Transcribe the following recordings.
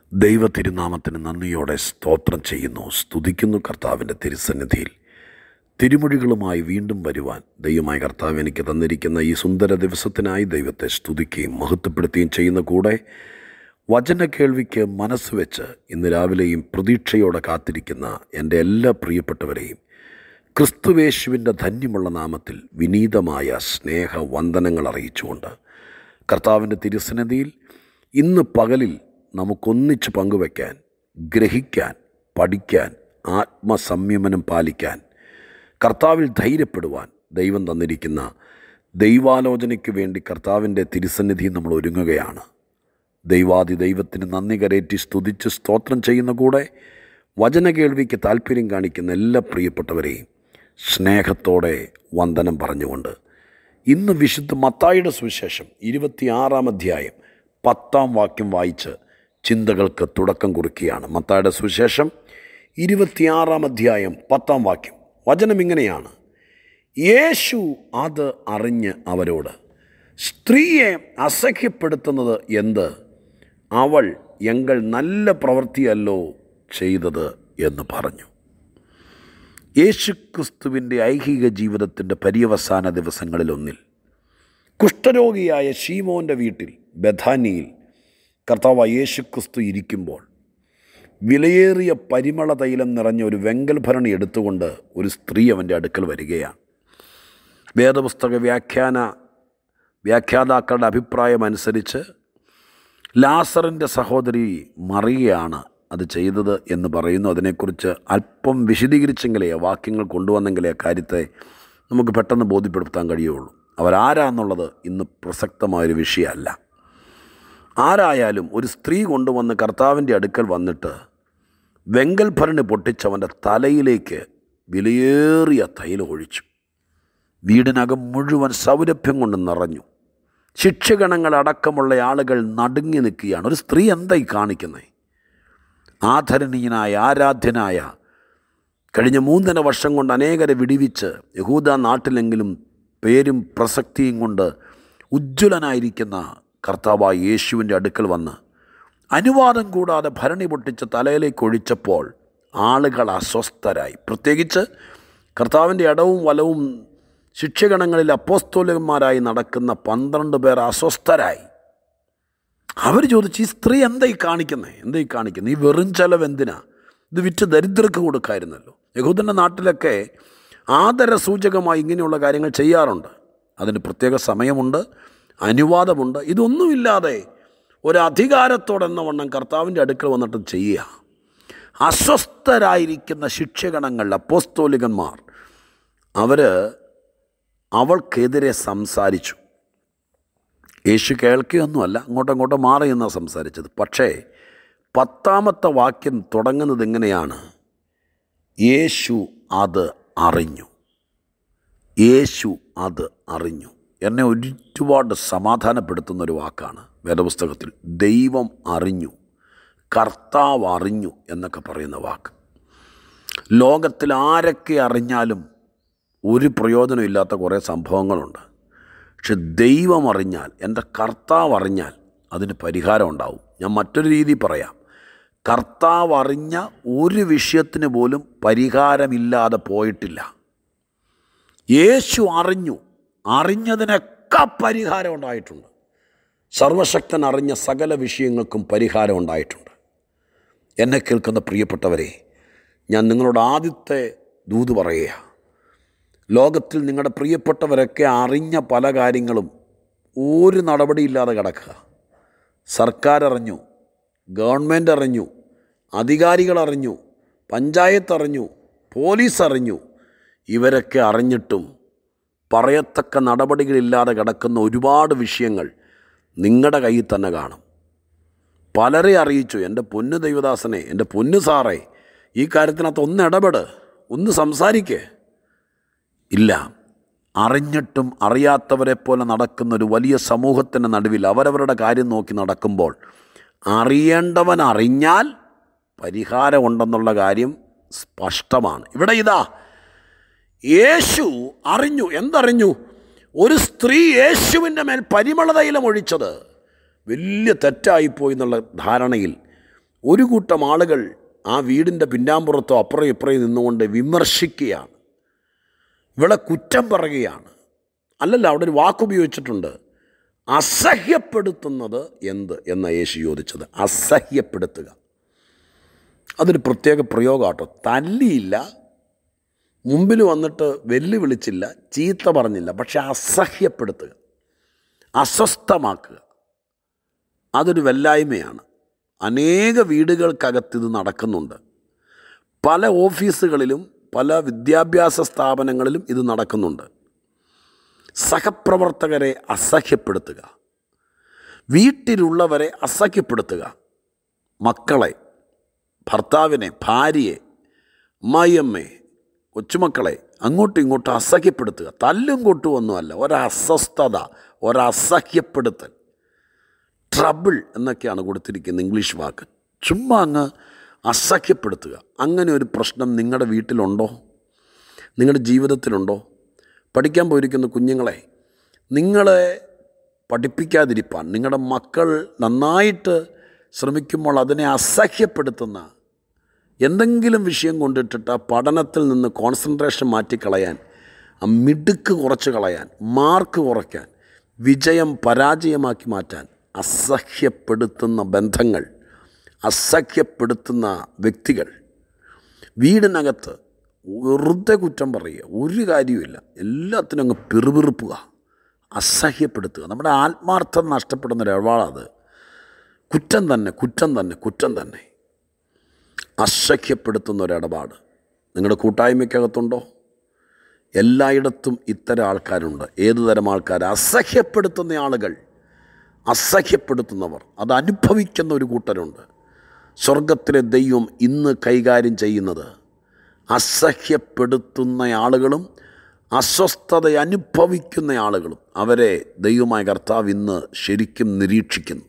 ദൈവ തിരുനാമത്തിന് നന്ദിയോടെ സ്തോത്രം ചെയ്യുന്നു സ്തുതിക്കുന്നു കർത്താവിൻ്റെ തിരുസന്നിധിയിൽ തിരുമൊഴികളുമായി വീണ്ടും വരുവാൻ ദൈവമായ കർത്താവ് എനിക്ക് തന്നിരിക്കുന്ന ഈ സുന്ദര ദിവസത്തിനായി ദൈവത്തെ സ്തുതിക്കുകയും മഹത്വപ്പെടുത്തുകയും ചെയ്യുന്ന കൂടെ വചന കേൾവിക്ക് മനസ്സ് വെച്ച് ഇന്ന് രാവിലെയും പ്രതീക്ഷയോടെ കാത്തിരിക്കുന്ന എൻ്റെ എല്ലാ പ്രിയപ്പെട്ടവരെയും ക്രിസ്തുവേശുവിൻ്റെ ധന്യമുള്ള നാമത്തിൽ വിനീതമായ സ്നേഹ വന്ദനങ്ങൾ അറിയിച്ചുകൊണ്ട് കർത്താവിൻ്റെ തിരുസന്നിധിയിൽ ഇന്ന് പകലിൽ നമുക്കൊന്നിച്ച് പങ്കുവയ്ക്കാൻ ഗ്രഹിക്കാൻ പഠിക്കാൻ ആത്മസംയമനം പാലിക്കാൻ കർത്താവിൽ ധൈര്യപ്പെടുവാൻ ദൈവം തന്നിരിക്കുന്ന ദൈവാലോചനയ്ക്ക് വേണ്ടി കർത്താവിൻ്റെ തിരുസന്നിധി നമ്മൾ ഒരുങ്ങുകയാണ് ദൈവാദി ദൈവത്തിന് നന്ദി കരേറ്റി സ്തുതിച്ച് സ്തോത്രം ചെയ്യുന്ന കൂടെ വചന കേൾവിക്ക് താല്പര്യം കാണിക്കുന്ന എല്ലാ പ്രിയപ്പെട്ടവരെയും സ്നേഹത്തോടെ വന്ദനം പറഞ്ഞുകൊണ്ട് ഇന്ന് വിശുദ്ധ മത്തായിയുടെ സുവിശേഷം ഇരുപത്തിയാറാം അധ്യായം പത്താം വാക്യം വായിച്ച് ചിന്തകൾക്ക് തുടക്കം കുറിക്കുകയാണ് മത്തായുടെ സുവിശേഷം ഇരുപത്തിയാറാം അധ്യായം പത്താം വാക്യം വചനം ഇങ്ങനെയാണ് യേശു അത് അറിഞ്ഞ് അവരോട് സ്ത്രീയെ അസഹ്യപ്പെടുത്തുന്നത് എന്ത് അവൾ എങ്കൾ നല്ല പ്രവൃത്തിയല്ലോ ചെയ്തത് എന്ന് പറഞ്ഞു യേശുക്രിസ്തുവിൻ്റെ ഐഹിക ജീവിതത്തിൻ്റെ പര്യവസാന ദിവസങ്ങളിലൊന്നിൽ കുഷ്ഠരോഗിയായ ഷീമോൻ്റെ വീട്ടിൽ ബഥാനിയിൽ കർത്താവ് യേശുക്രിസ്തു ഇരിക്കുമ്പോൾ വിലയേറിയ പരിമള തൈലം നിറഞ്ഞ ഒരു വെങ്കൽ ഭരണി എടുത്തുകൊണ്ട് ഒരു സ്ത്രീ അവൻ്റെ അടുക്കൽ വരികയാണ് വേദപുസ്തക വ്യാഖ്യാന വ്യാഖ്യാതാക്കളുടെ അഭിപ്രായം അനുസരിച്ച് ലാസറിൻ്റെ സഹോദരി മറിയയാണ് അത് ചെയ്തത് എന്ന് പറയുന്നു അതിനെക്കുറിച്ച് അല്പം വിശദീകരിച്ചെങ്കിലേ വാക്യങ്ങൾ കൊണ്ടുവന്നെങ്കിലേ കാര്യത്തെ നമുക്ക് പെട്ടെന്ന് ബോധ്യപ്പെടുത്താൻ കഴിയുള്ളൂ അവരാരാന്നുള്ളത് ഇന്ന് പ്രസക്തമായൊരു വിഷയമല്ല ആരായാലും ഒരു സ്ത്രീ കൊണ്ടുവന്ന് കർത്താവിൻ്റെ അടുക്കൽ വന്നിട്ട് വെങ്കൽ ഭരണി പൊട്ടിച്ചവൻ്റെ തലയിലേക്ക് വിലയേറിയ തൈലം ഒഴിച്ചു വീടിനകം മുഴുവൻ സൗരഭ്യം കൊണ്ട് നിറഞ്ഞു ശിക്ഷഗണങ്ങളടക്കമുള്ള ആളുകൾ നടുങ്ങി നിൽക്കുകയാണ് ഒരു സ്ത്രീ എന്തായി കാണിക്കുന്നത് ആദരണീയനായ ആരാധ്യനായ കഴിഞ്ഞ മൂന്നര വർഷം കൊണ്ട് അനേകരെ വിടിവിച്ച് യഹൂദ നാട്ടിലെങ്കിലും പേരും പ്രസക്തിയും കൊണ്ട് ഉജ്ജ്വലനായിരിക്കുന്ന കർത്താവായ യേശുവിൻ്റെ അടുക്കൽ വന്ന് അനുവാദം കൂടാതെ ഭരണി പൊട്ടിച്ച് തലയിലേക്ക് ഒഴിച്ചപ്പോൾ ആളുകൾ അസ്വസ്ഥരായി പ്രത്യേകിച്ച് കർത്താവിൻ്റെ ഇടവും വലവും ശിക്ഷഗണങ്ങളിൽ അപ്പോസ്തോലന്മാരായി നടക്കുന്ന പന്ത്രണ്ട് പേർ അസ്വസ്ഥരായി അവർ ചോദിച്ചു ഈ സ്ത്രീ എന്തായി കാണിക്കുന്നത് എന്തായി കാണിക്കുന്നത് ഈ വെറും ചെലവ് എന്തിനാ ഇത് വിറ്റ് ദരിദ്രർക്ക് കൊടുക്കായിരുന്നല്ലോ യഹൂദൻ്റെ നാട്ടിലൊക്കെ ആദരസൂചകമായി ഇങ്ങനെയുള്ള കാര്യങ്ങൾ ചെയ്യാറുണ്ട് അതിന് പ്രത്യേക സമയമുണ്ട് അനുവാദമുണ്ട് ഇതൊന്നുമില്ലാതെ ഒരു അധികാരത്തോടെന്ന വണ്ണം കർത്താവിൻ്റെ അടുക്കൽ വന്നിട്ട് ചെയ്യുക അസ്വസ്ഥരായിരിക്കുന്ന ശിക്ഷഗണങ്ങൾ അപ്പോസ്തോലികന്മാർ അവർ അവൾക്കെതിരെ സംസാരിച്ചു യേശു കേൾക്കുകയൊന്നുമല്ല അങ്ങോട്ടും അങ്ങോട്ടും മാറി എന്നാണ് സംസാരിച്ചത് പക്ഷേ പത്താമത്തെ വാക്യം തുടങ്ങുന്നത് എങ്ങനെയാണ് യേശു അത് അറിഞ്ഞു യേശു അത് അറിഞ്ഞു എന്നെ ഒരുപാട് സമാധാനപ്പെടുത്തുന്ന ഒരു വാക്കാണ് വേദപുസ്തകത്തിൽ ദൈവം അറിഞ്ഞു കർത്താവ് അറിഞ്ഞു എന്നൊക്കെ പറയുന്ന വാക്ക് ലോകത്തിൽ ആരൊക്കെ അറിഞ്ഞാലും ഒരു പ്രയോജനമില്ലാത്ത കുറേ സംഭവങ്ങളുണ്ട് പക്ഷെ ദൈവം അറിഞ്ഞാൽ എൻ്റെ കർത്താവ് അറിഞ്ഞാൽ അതിന് പരിഹാരം ഉണ്ടാവും ഞാൻ മറ്റൊരു രീതി പറയാം കർത്താവ് അറിഞ്ഞ ഒരു വിഷയത്തിന് പോലും പരിഹാരമില്ലാതെ പോയിട്ടില്ല യേശു അറിഞ്ഞു അറിഞ്ഞതിനൊക്കെ പരിഹാരം ഉണ്ടായിട്ടുണ്ട് സർവശക്തൻ അറിഞ്ഞ സകല വിഷയങ്ങൾക്കും പരിഹാരം ഉണ്ടായിട്ടുണ്ട് എന്നെ കേൾക്കുന്ന പ്രിയപ്പെട്ടവരെ ഞാൻ നിങ്ങളോട് ആദ്യത്തെ ദൂത് പറയുക ലോകത്തിൽ നിങ്ങളുടെ പ്രിയപ്പെട്ടവരൊക്കെ അറിഞ്ഞ പല കാര്യങ്ങളും ഒരു നടപടിയില്ലാതെ കിടക്കുക സർക്കാർ അറിഞ്ഞു ഗവൺമെൻറ് അറിഞ്ഞു അധികാരികൾ അറിഞ്ഞു പഞ്ചായത്ത് അറിഞ്ഞു പോലീസ് അറിഞ്ഞു ഇവരൊക്കെ അറിഞ്ഞിട്ടും പറയത്തക്ക നടപടികളില്ലാതെ കിടക്കുന്ന ഒരുപാട് വിഷയങ്ങൾ നിങ്ങളുടെ കയ്യിൽ തന്നെ കാണും പലരെ അറിയിച്ചു എൻ്റെ പൊന്നു ദൈവദാസനെ എൻ്റെ പൊന്നു സാറേ ഈ കാര്യത്തിനകത്ത് ഒന്ന് ഇടപെട് ഒന്ന് സംസാരിക്കേ ഇല്ല അറിഞ്ഞിട്ടും അറിയാത്തവരെ പോലെ നടക്കുന്ന ഒരു വലിയ സമൂഹത്തിൻ്റെ നടുവിൽ അവരവരുടെ കാര്യം നോക്കി നടക്കുമ്പോൾ അറിയേണ്ടവൻ അറിഞ്ഞാൽ പരിഹാരമുണ്ടെന്നുള്ള കാര്യം സ്പഷ്ടമാണ് ഇവിടെ ഇതാ യേശു അറിഞ്ഞു എന്തറിഞ്ഞു ഒരു സ്ത്രീ യേശുവിൻ്റെ മേൽ പരിമള തൈലം ഒഴിച്ചത് വലിയ തെറ്റായിപ്പോയി എന്നുള്ള ധാരണയിൽ ഒരു കൂട്ടം ആളുകൾ ആ വീടിൻ്റെ പിന്നാമ്പുറത്തോ അപ്പുറം ഇപ്പുറയും നിന്നുകൊണ്ട് വിമർശിക്കുകയാണ് ഇവളെ കുറ്റം പറയുകയാണ് അല്ലല്ല അവിടെ ഒരു വാക്കുപയോഗിച്ചിട്ടുണ്ട് അസഹ്യപ്പെടുത്തുന്നത് എന്ത് എന്ന യേശു ചോദിച്ചത് അസഹ്യപ്പെടുത്തുക അതൊരു പ്രത്യേക പ്രയോഗമാട്ടോ തല്ലിയില്ല മുമ്പിൽ വന്നിട്ട് വെല്ലുവിളിച്ചില്ല ചീത്ത പറഞ്ഞില്ല പക്ഷെ അസഹ്യപ്പെടുത്തുക അസ്വസ്ഥമാക്കുക അതൊരു വല്ലായ്മയാണ് അനേക വീടുകൾക്കകത്ത് ഇത് നടക്കുന്നുണ്ട് പല ഓഫീസുകളിലും പല വിദ്യാഭ്യാസ സ്ഥാപനങ്ങളിലും ഇത് നടക്കുന്നുണ്ട് സഹപ്രവർത്തകരെ അസഹ്യപ്പെടുത്തുക വീട്ടിലുള്ളവരെ അസഹ്യപ്പെടുത്തുക മക്കളെ ഭർത്താവിനെ ഭാര്യയെ അമ്മായിയമ്മയെ കൊച്ചുമക്കളെ അങ്ങോട്ടും ഇങ്ങോട്ടും അസഹ്യപ്പെടുത്തുക തല്ലും കൊട്ടുമൊന്നുമല്ല ഒരസ്വസ്ഥത ഒരസഹ്യപ്പെടുത്തൽ ട്രബിൾ എന്നൊക്കെയാണ് കൊടുത്തിരിക്കുന്നത് ഇംഗ്ലീഷ് വാക്ക് ചുമ്മാ അങ്ങ് അസഹ്യപ്പെടുത്തുക അങ്ങനെ ഒരു പ്രശ്നം നിങ്ങളുടെ വീട്ടിലുണ്ടോ നിങ്ങളുടെ ജീവിതത്തിലുണ്ടോ പഠിക്കാൻ പോയിരിക്കുന്ന കുഞ്ഞുങ്ങളെ നിങ്ങളെ പഠിപ്പിക്കാതിരിപ്പാൻ നിങ്ങളുടെ മക്കൾ നന്നായിട്ട് ശ്രമിക്കുമ്പോൾ അതിനെ അസഹ്യപ്പെടുത്തുന്ന എന്തെങ്കിലും വിഷയം കൊണ്ടിട്ടിട്ട് ആ പഠനത്തിൽ നിന്ന് കോൺസെൻട്രേഷൻ മാറ്റിക്കളയാൻ ആ മിടുക്ക് കുറച്ച് കളയാൻ മാർക്ക് കുറയ്ക്കാൻ വിജയം പരാജയമാക്കി മാറ്റാൻ അസഹ്യപ്പെടുത്തുന്ന ബന്ധങ്ങൾ അസഹ്യപ്പെടുത്തുന്ന വ്യക്തികൾ വീടിനകത്ത് വെറുതെ കുറ്റം പറയുക ഒരു കാര്യവുമില്ല എല്ലാത്തിനും അങ്ങ് പിറുപിറുപ്പുക അസഹ്യപ്പെടുത്തുക നമ്മുടെ ആത്മാർത്ഥം നഷ്ടപ്പെടുന്ന ഒരു ഇടപാടത് കുറ്റം തന്നെ കുറ്റം തന്നെ കുറ്റം തന്നെ അസഹ്യപ്പെടുത്തുന്ന ഒരു ഇടപാട് നിങ്ങളുടെ കൂട്ടായ്മയ്ക്കകത്തുണ്ടോ എല്ലായിടത്തും ഇത്തരം ആൾക്കാരുണ്ട് ഏതു തരം ആൾക്കാർ അസഹ്യപ്പെടുത്തുന്ന ആളുകൾ അസഹ്യപ്പെടുത്തുന്നവർ അത് അനുഭവിക്കുന്ന ഒരു കൂട്ടരുണ്ട് സ്വർഗത്തിലെ ദൈവം ഇന്ന് കൈകാര്യം ചെയ്യുന്നത് അസഹ്യപ്പെടുത്തുന്ന ആളുകളും അസ്വസ്ഥത അനുഭവിക്കുന്ന ആളുകളും അവരെ ദൈവമായ കർത്താവ് ഇന്ന് ശരിക്കും നിരീക്ഷിക്കുന്നു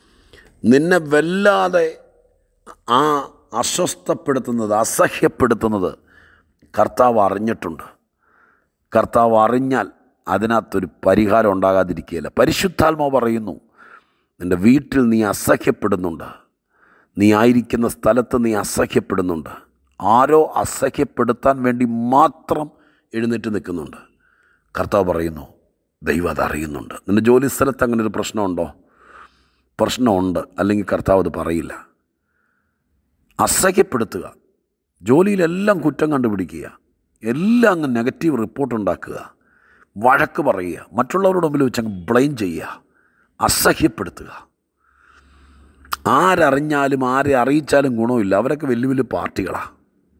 നിന്നെ വല്ലാതെ ആ അസ്വസ്ഥപ്പെടുത്തുന്നത് അസഹ്യപ്പെടുത്തുന്നത് കർത്താവ് അറിഞ്ഞിട്ടുണ്ട് കർത്താവ് അറിഞ്ഞാൽ അതിനകത്തൊരു പരിഹാരം ഉണ്ടാകാതിരിക്കുകയില്ല പരിശുദ്ധാത്മാവ് പറയുന്നു നിൻ്റെ വീട്ടിൽ നീ അസഹ്യപ്പെടുന്നുണ്ട് നീ ആയിരിക്കുന്ന സ്ഥലത്ത് നീ അസഹ്യപ്പെടുന്നുണ്ട് ആരോ അസഹ്യപ്പെടുത്താൻ വേണ്ടി മാത്രം എഴുന്നേറ്റ് നിൽക്കുന്നുണ്ട് കർത്താവ് പറയുന്നു ദൈവം അതറിയുന്നുണ്ട് നിൻ്റെ ജോലി സ്ഥലത്ത് അങ്ങനെ ഒരു പ്രശ്നമുണ്ടോ പ്രശ്നമുണ്ട് അല്ലെങ്കിൽ കർത്താവ് അത് പറയില്ല അസഹ്യപ്പെടുത്തുക ജോലിയിലെല്ലാം കുറ്റം കണ്ടുപിടിക്കുക എല്ലാം അങ്ങ് നെഗറ്റീവ് റിപ്പോർട്ട് ഉണ്ടാക്കുക വഴക്ക് പറയുക മറ്റുള്ളവരുടെ മുമ്പിൽ വെച്ച് അങ്ങ് ബ്ലെയിം ചെയ്യുക അസഹ്യപ്പെടുത്തുക ആരറിഞ്ഞാലും ആരെ അറിയിച്ചാലും ഗുണമില്ല അവരൊക്കെ വലിയ വലിയ പാർട്ടികളാണ്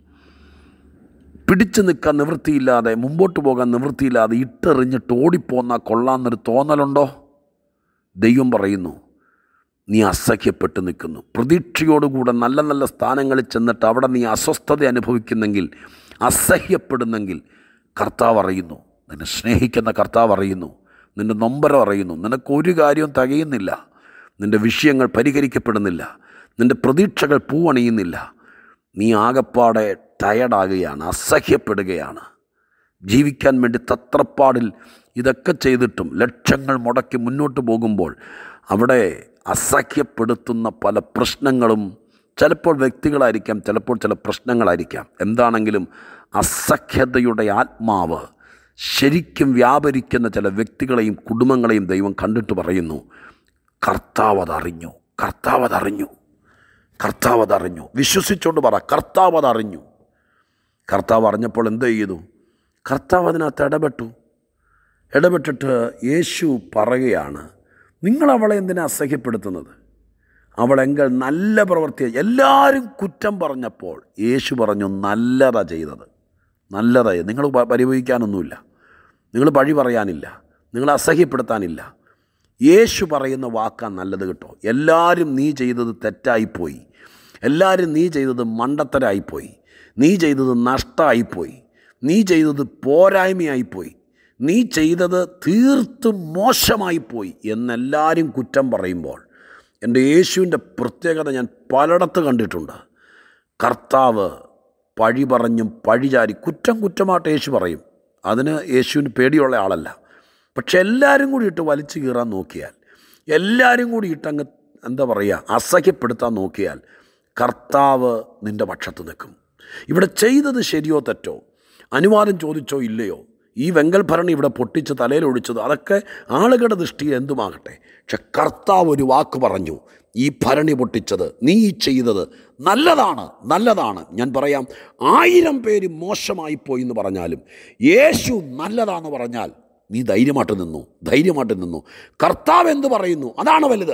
പിടിച്ചു നിൽക്കാൻ നിവൃത്തിയില്ലാതെ മുമ്പോട്ട് പോകാൻ നിവൃത്തിയില്ലാതെ ഇട്ടെറിഞ്ഞിട്ട് ഓടിപ്പോന്ന കൊള്ളാമെന്നൊരു തോന്നലുണ്ടോ ദൈവം പറയുന്നു നീ അസഹ്യപ്പെട്ട് നിൽക്കുന്നു പ്രതീക്ഷയോടുകൂടെ നല്ല നല്ല സ്ഥാനങ്ങളിൽ ചെന്നിട്ട് അവിടെ നീ അസ്വസ്ഥത അനുഭവിക്കുന്നെങ്കിൽ അസഹ്യപ്പെടുന്നെങ്കിൽ കർത്താവ് അറിയുന്നു നിന്നെ സ്നേഹിക്കുന്ന കർത്താവ് അറിയുന്നു നിൻ്റെ നൊമ്പരം അറിയുന്നു നിനക്കൊരു കാര്യവും തികയുന്നില്ല നിൻ്റെ വിഷയങ്ങൾ പരിഹരിക്കപ്പെടുന്നില്ല നിൻ്റെ പ്രതീക്ഷകൾ പൂവണിയുന്നില്ല നീ ആകപ്പാടെ ടയർഡാകുകയാണ് അസഹ്യപ്പെടുകയാണ് ജീവിക്കാൻ വേണ്ടി തത്രപ്പാടിൽ ഇതൊക്കെ ചെയ്തിട്ടും ലക്ഷങ്ങൾ മുടക്കി മുന്നോട്ട് പോകുമ്പോൾ അവിടെ അസഹ്യപ്പെടുത്തുന്ന പല പ്രശ്നങ്ങളും ചിലപ്പോൾ വ്യക്തികളായിരിക്കാം ചിലപ്പോൾ ചില പ്രശ്നങ്ങളായിരിക്കാം എന്താണെങ്കിലും അസഖ്യതയുടെ ആത്മാവ് ശരിക്കും വ്യാപരിക്കുന്ന ചില വ്യക്തികളെയും കുടുംബങ്ങളെയും ദൈവം കണ്ടിട്ട് പറയുന്നു കർത്താവ് അതറിഞ്ഞു കർത്താവ് അതറിഞ്ഞു കർത്താവ് അതറിഞ്ഞു വിശ്വസിച്ചുകൊണ്ട് പറ കർത്താവ് അതറിഞ്ഞു കർത്താവ് അറിഞ്ഞപ്പോൾ എന്ത് ചെയ്തു കർത്താവ് അതിനകത്ത് ഇടപെട്ടു ഇടപെട്ടിട്ട് യേശു പറയുകയാണ് നിങ്ങൾ അവളെ എന്തിനാ അസഹ്യപ്പെടുത്തുന്നത് അവളെങ്കിൽ നല്ല പ്രവൃത്തി എല്ലാവരും കുറ്റം പറഞ്ഞപ്പോൾ യേശു പറഞ്ഞു നല്ലതാ ചെയ്തത് നല്ലതാ ചെയ്തത്. നിങ്ങൾ പ- പരിഭവിക്കാനൊന്നുമില്ല നിങ്ങൾ പഴി പറയാനില്ല നിങ്ങൾ അസഹ്യപ്പെടുത്താനില്ല യേശു പറയുന്ന വാക്കാ നല്ലത് കേട്ടോ എല്ലാവരും നീ ചെയ്തത് തെറ്റായിപ്പോയി എല്ലാവരും നീ ചെയ്തത് മണ്ടത്തരായിപ്പോയി നീ ചെയ്തത് നഷ്ടമായിപ്പോയി നീ ചെയ്തത് പോരായ്മയായിപ്പോയി നീ ചെയ്തത് തീർത്തും മോശമായിപ്പോയി എന്നെല്ലാവരും കുറ്റം പറയുമ്പോൾ എൻ്റെ യേശുവിൻ്റെ പ്രത്യേകത ഞാൻ പലയിടത്ത് കണ്ടിട്ടുണ്ട് കർത്താവ് പഴി പറഞ്ഞും പഴിചാരി കുറ്റം കുറ്റമായിട്ട് യേശു പറയും അതിന് യേശുവിന് പേടിയുള്ള ആളല്ല പക്ഷെ എല്ലാവരും കൂടി ഇട്ട് വലിച്ചു കീറാൻ നോക്കിയാൽ എല്ലാവരും കൂടി ഇട്ടങ്ങ് എന്താ പറയുക അസഹ്യപ്പെടുത്താൻ നോക്കിയാൽ കർത്താവ് നിൻ്റെ പക്ഷത്ത് നിൽക്കും ഇവിടെ ചെയ്തത് ശരിയോ തെറ്റോ അനുവാദം ചോദിച്ചോ ഇല്ലയോ ഈ വെങ്കൽ ഭരണി ഇവിടെ പൊട്ടിച്ച് തലയിലൊഴിച്ചത് അതൊക്കെ ആളുകളുടെ ദൃഷ്ടിയിൽ എന്തുമാകട്ടെ പക്ഷെ കർത്താവ് ഒരു വാക്ക് പറഞ്ഞു ഈ ഭരണി പൊട്ടിച്ചത് നീ ഈ ചെയ്തത് നല്ലതാണ് നല്ലതാണ് ഞാൻ പറയാം ആയിരം പേര് മോശമായി പോയി എന്ന് പറഞ്ഞാലും യേശു നല്ലതാന്ന് പറഞ്ഞാൽ നീ ധൈര്യമായിട്ട് നിന്നു ധൈര്യമായിട്ട് നിന്നു കർത്താവ് എന്ത് പറയുന്നു അതാണ് വലുത്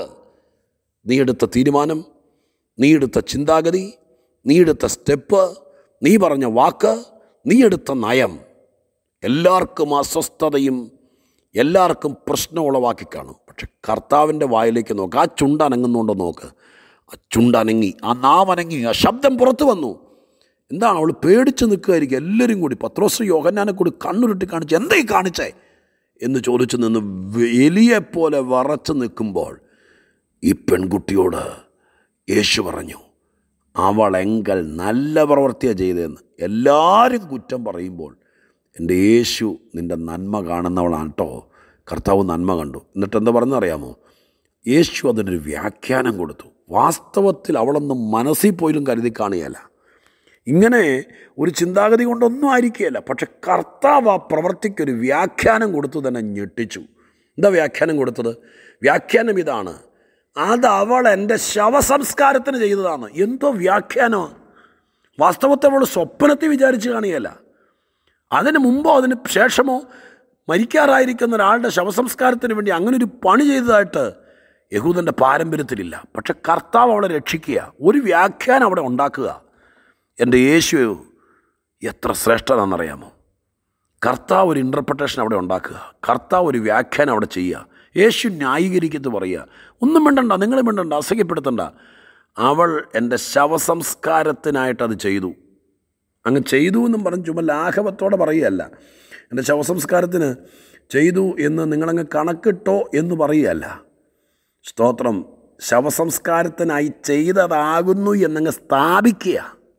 നീ എടുത്ത തീരുമാനം നീ എടുത്ത ചിന്താഗതി നീ എടുത്ത സ്റ്റെപ്പ് നീ പറഞ്ഞ വാക്ക് നീ എടുത്ത നയം എല്ലാവർക്കും അസ്വസ്ഥതയും എല്ലാവർക്കും പ്രശ്നം ഉളവാക്കി കാണും പക്ഷെ കർത്താവിൻ്റെ വായിലേക്ക് നോക്ക് ആ ചുണ്ടനങ്ങുന്നുണ്ടോ നോക്ക് ആ ചുണ്ടനങ്ങി ആ നാവനങ്ങി ആ ശബ്ദം പുറത്തു വന്നു എന്താണ് അവൾ പേടിച്ച് നിൽക്കുകയായിരിക്കും എല്ലാവരും കൂടി പത്രോസ് യോഹന്നാനെ കൂടി കണ്ണുരുട്ടി കാണിച്ച് എന്തേ കാണിച്ചേ എന്ന് ചോദിച്ചു നിന്ന് എലിയെപ്പോലെ വറച്ച് നിൽക്കുമ്പോൾ ഈ പെൺകുട്ടിയോട് യേശു പറഞ്ഞു അവളെങ്കൽ നല്ല പ്രവൃത്തിയാണ് ചെയ്തതെന്ന് എല്ലാവരും കുറ്റം പറയുമ്പോൾ എൻ്റെ യേശു നിൻ്റെ നന്മ കാണുന്നവളാണ് കേട്ടോ കർത്താവ് നന്മ കണ്ടു എന്നിട്ട് എന്താ പറഞ്ഞറിയാമോ യേശു അതിനൊരു വ്യാഖ്യാനം കൊടുത്തു വാസ്തവത്തിൽ അവളൊന്നും മനസ്സിൽ പോലും കരുതി കാണുകയല്ല ഇങ്ങനെ ഒരു ചിന്താഗതി കൊണ്ടൊന്നും ആയിരിക്കുകയല്ല പക്ഷെ കർത്താവ് ആ പ്രവൃത്തിക്കൊരു വ്യാഖ്യാനം കൊടുത്തു തന്നെ ഞെട്ടിച്ചു എന്താ വ്യാഖ്യാനം കൊടുത്തത് വ്യാഖ്യാനം ഇതാണ് അത് അവൾ എൻ്റെ ശവസംസ്കാരത്തിന് ചെയ്തതാണ് എന്തോ വ്യാഖ്യാനമാണ് വാസ്തവത്തെ അവൾ സ്വപ്നത്തിൽ വിചാരിച്ച് കാണുകയല്ല അതിന് മുമ്പോ അതിന് ശേഷമോ മരിക്കാറായിരിക്കുന്ന ഒരാളുടെ ശവസംസ്കാരത്തിന് വേണ്ടി അങ്ങനെ ഒരു പണി ചെയ്തതായിട്ട് യഹൂദൻ്റെ പാരമ്പര്യത്തിലില്ല പക്ഷെ കർത്താവ് അവളെ രക്ഷിക്കുക ഒരു വ്യാഖ്യാനം അവിടെ ഉണ്ടാക്കുക എൻ്റെ യേശു എത്ര ശ്രേഷ്ഠനാണെന്നറിയാമോ കർത്താവ് ഒരു ഇൻ്റർപ്രിട്ടേഷൻ അവിടെ ഉണ്ടാക്കുക കർത്താവ് ഒരു വ്യാഖ്യാനം അവിടെ ചെയ്യുക യേശു ന്യായീകരിക്കത്ത് പറയുക ഒന്നും മിണ്ടണ്ട നിങ്ങൾ മിണ്ടണ്ട അസഹ്യപ്പെടുത്തണ്ട അവൾ എൻ്റെ ശവസംസ്കാരത്തിനായിട്ട് അത് ചെയ്തു അങ്ങ് ചെയ്തു എന്നും പറഞ്ഞ് ചുമ്മാ ലാഘവത്തോടെ പറയുകയല്ല എൻ്റെ ശവസംസ്കാരത്തിന് ചെയ്തു എന്ന് നിങ്ങളങ്ങ് കണക്കിട്ടോ എന്ന് പറയുകയല്ല സ്തോത്രം ശവസംസ്കാരത്തിനായി ചെയ്തതാകുന്നു എന്നങ്ങ് സ്ഥാപിക്കുക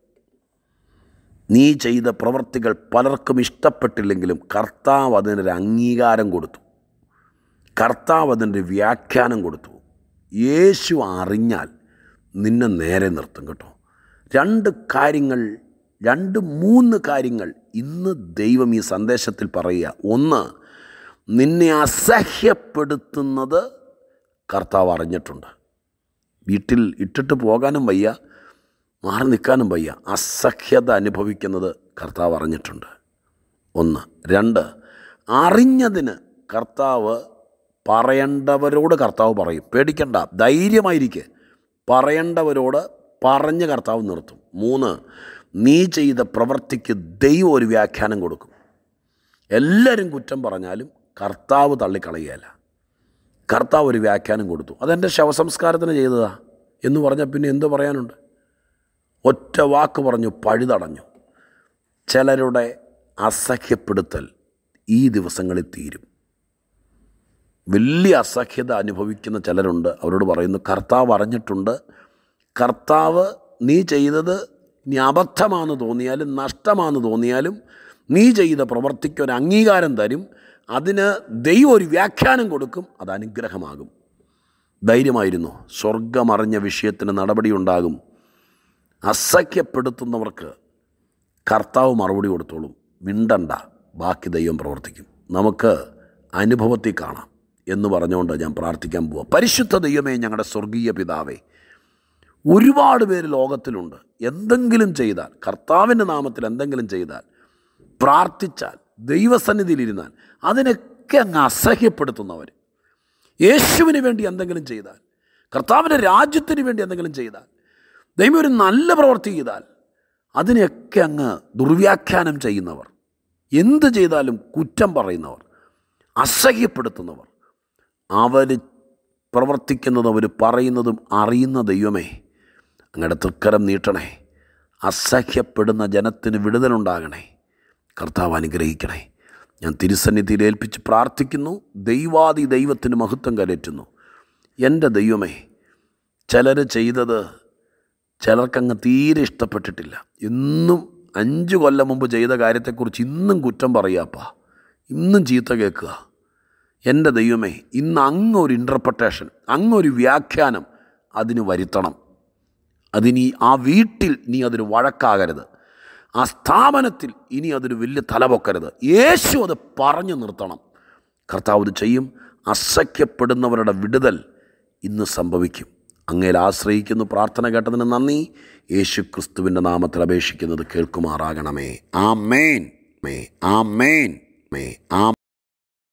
നീ ചെയ്ത പ്രവൃത്തികൾ പലർക്കും ഇഷ്ടപ്പെട്ടില്ലെങ്കിലും കർത്താവ് അതിനൊരു അംഗീകാരം കൊടുത്തു കർത്താവ് അതിൻ്റെ വ്യാഖ്യാനം കൊടുത്തു യേശു അറിഞ്ഞാൽ നിന്നെ നേരെ നിർത്തും കേട്ടോ രണ്ട് കാര്യങ്ങൾ രണ്ട് മൂന്ന് കാര്യങ്ങൾ ഇന്ന് ദൈവം ഈ സന്ദേശത്തിൽ പറയുക ഒന്ന് നിന്നെ അസഹ്യപ്പെടുത്തുന്നത് കർത്താവ് അറിഞ്ഞിട്ടുണ്ട് വീട്ടിൽ ഇട്ടിട്ട് പോകാനും വയ്യ മാറി നിൽക്കാനും വയ്യ അസഹ്യത അനുഭവിക്കുന്നത് കർത്താവ് അറിഞ്ഞിട്ടുണ്ട് ഒന്ന് രണ്ട് അറിഞ്ഞതിന് കർത്താവ് പറയേണ്ടവരോട് കർത്താവ് പറയും പേടിക്കണ്ട ധൈര്യമായിരിക്കെ പറയേണ്ടവരോട് പറഞ്ഞ് കർത്താവ് നിർത്തും മൂന്ന് നീ ചെയ്ത പ്രവൃത്തിക്ക് ദൈവം ഒരു വ്യാഖ്യാനം കൊടുക്കും എല്ലാവരും കുറ്റം പറഞ്ഞാലും കർത്താവ് തള്ളിക്കളയുകയല്ല കർത്താവ് ഒരു വ്യാഖ്യാനം കൊടുത്തു അതെൻ്റെ ശവസംസ്കാരത്തിന് ചെയ്തതാ എന്ന് പറഞ്ഞാൽ പിന്നെ എന്ത് പറയാനുണ്ട് ഒറ്റ വാക്ക് പറഞ്ഞു പഴുതടഞ്ഞു ചിലരുടെ അസഹ്യപ്പെടുത്തൽ ഈ ദിവസങ്ങളിൽ തീരും വലിയ അസഹ്യത അനുഭവിക്കുന്ന ചിലരുണ്ട് അവരോട് പറയുന്നു കർത്താവ് അറിഞ്ഞിട്ടുണ്ട് കർത്താവ് നീ ചെയ്തത് ഇനി അബദ്ധമാണെന്ന് തോന്നിയാലും നഷ്ടമാണെന്ന് തോന്നിയാലും നീ ചെയ്ത പ്രവൃത്തിക്ക് ഒരു അംഗീകാരം തരും അതിന് ദൈവം ഒരു വ്യാഖ്യാനം കൊടുക്കും അത് അനുഗ്രഹമാകും ധൈര്യമായിരുന്നു സ്വർഗമറിഞ്ഞ വിഷയത്തിന് നടപടി ഉണ്ടാകും അസഖ്യപ്പെടുത്തുന്നവർക്ക് കർത്താവ് മറുപടി കൊടുത്തോളും മിണ്ടണ്ട ബാക്കി ദൈവം പ്രവർത്തിക്കും നമുക്ക് അനുഭവത്തിൽ കാണാം എന്ന് പറഞ്ഞുകൊണ്ട് ഞാൻ പ്രാർത്ഥിക്കാൻ പോവാം പരിശുദ്ധ ദൈവമേ ഞങ്ങളുടെ സ്വർഗീയ പിതാവേ ഒരുപാട് പേര് ലോകത്തിലുണ്ട് എന്തെങ്കിലും ചെയ്താൽ കർത്താവിൻ്റെ നാമത്തിൽ എന്തെങ്കിലും ചെയ്താൽ പ്രാർത്ഥിച്ചാൽ ദൈവസന്നിധിയിലിരുന്നാൽ അതിനൊക്കെ അങ്ങ് അസഹ്യപ്പെടുത്തുന്നവർ യേശുവിന് വേണ്ടി എന്തെങ്കിലും ചെയ്താൽ കർത്താവിൻ്റെ രാജ്യത്തിന് വേണ്ടി എന്തെങ്കിലും ചെയ്താൽ ദൈവം ഒരു നല്ല പ്രവൃത്തി ചെയ്താൽ അതിനെയൊക്കെ അങ്ങ് ദുർവ്യാഖ്യാനം ചെയ്യുന്നവർ എന്ത് ചെയ്താലും കുറ്റം പറയുന്നവർ അസഹ്യപ്പെടുത്തുന്നവർ അവർ പ്രവർത്തിക്കുന്നതും അവർ പറയുന്നതും അറിയുന്ന ദൈവമേ അങ്ങയുടെ തൃക്കരം നീട്ടണേ അസഹ്യപ്പെടുന്ന ജനത്തിന് വിടുതലുണ്ടാകണേ കർത്താവ് അനുഗ്രഹിക്കണേ ഞാൻ തിരുസന്നിധിയിൽ ഏൽപ്പിച്ച് പ്രാർത്ഥിക്കുന്നു ദൈവാദി ദൈവത്തിന് മഹത്വം കരറ്റുന്നു എൻ്റെ ദൈവമേ ചിലർ ചെയ്തത് ചിലർക്കങ്ങ് തീരെ ഇഷ്ടപ്പെട്ടിട്ടില്ല ഇന്നും അഞ്ച് കൊല്ലം മുമ്പ് ചെയ്ത കാര്യത്തെക്കുറിച്ച് ഇന്നും കുറ്റം പറയാപ്പാ ഇന്നും ചീത്ത കേൾക്കുക എൻ്റെ ദൈവമേ ഇന്ന് അങ്ങൊരു ഇൻ്റർപ്രട്ടേഷൻ അങ്ങൊരു വ്യാഖ്യാനം അതിന് വരുത്തണം അതിനി ആ വീട്ടിൽ നീ അതൊരു വഴക്കാകരുത് ആ സ്ഥാപനത്തിൽ ഇനി അതൊരു വലിയ തലപൊക്കരുത് യേശു അത് പറഞ്ഞു നിർത്തണം കർത്താവ് ഇത് ചെയ്യും അസഖ്യപ്പെടുന്നവരുടെ വിടുതൽ ഇന്ന് സംഭവിക്കും അങ്ങയിൽ ആശ്രയിക്കുന്നു പ്രാർത്ഥന കേട്ടതിന് നന്ദി യേശു ക്രിസ്തുവിൻ്റെ നാമത്തിൽ അപേക്ഷിക്കുന്നത് കേൾക്കുമാറാകണമേ ആ മേൻ മേ ആ മേൻ മേ ആ